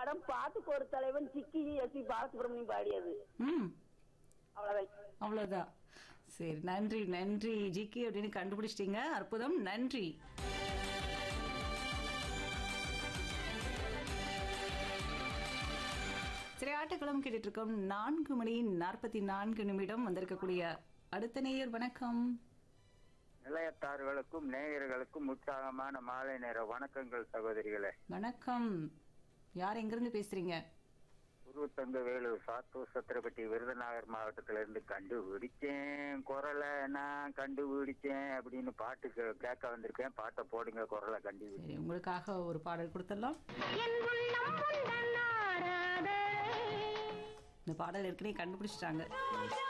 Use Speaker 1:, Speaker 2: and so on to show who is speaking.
Speaker 1: படம் பாட்டுக்கு ஒரு தலைவன் சிக்கி எஸ் பி பாலசுப்ரமணியம் பாடியது
Speaker 2: ம்
Speaker 1: அவ்வளவுதான்
Speaker 2: அவ்வளவுதான் சரி நன்றி நன்றி ஜிகே அப்படின்னு கண்டுபிடிச்சிட்டீங்க அற்புதம் நன்றி சரி ஆட்டக்களம் கேட்டுட்டு இருக்கோம் நான்கு மணி நாற்பத்தி நான்கு நிமிடம் வந்திருக்கக்கூடிய அடுத்த நேயர் வணக்கம்
Speaker 3: நிலையத்தார்களுக்கும் நேயர்களுக்கும் உற்சாகமான மாலை நேர வணக்கங்கள் சகோதரிகளே
Speaker 2: வணக்கம் யார் எங்கிருந்து பேசுறீங்க
Speaker 3: உருவத்தங்க வேலூர் சாத்தூர் சத்திரப்பட்டி விருதுநகர் மாவட்டத்துல இருந்து கண்டுபிடிச்சேன் குரலை நான் கண்டுபிடிச்சேன் அப்படின்னு பாட்டு கே- கேட்க வந்திருக்கேன் பாட்டை போடுங்க குரலை கண்டுபிடி
Speaker 2: சரி உங்களுக்காக ஒரு பாடல் கொடுத்துடலாம் இந்த பாடல் ஏற்கனவே கண்டுபிடிச்சிட்டாங்க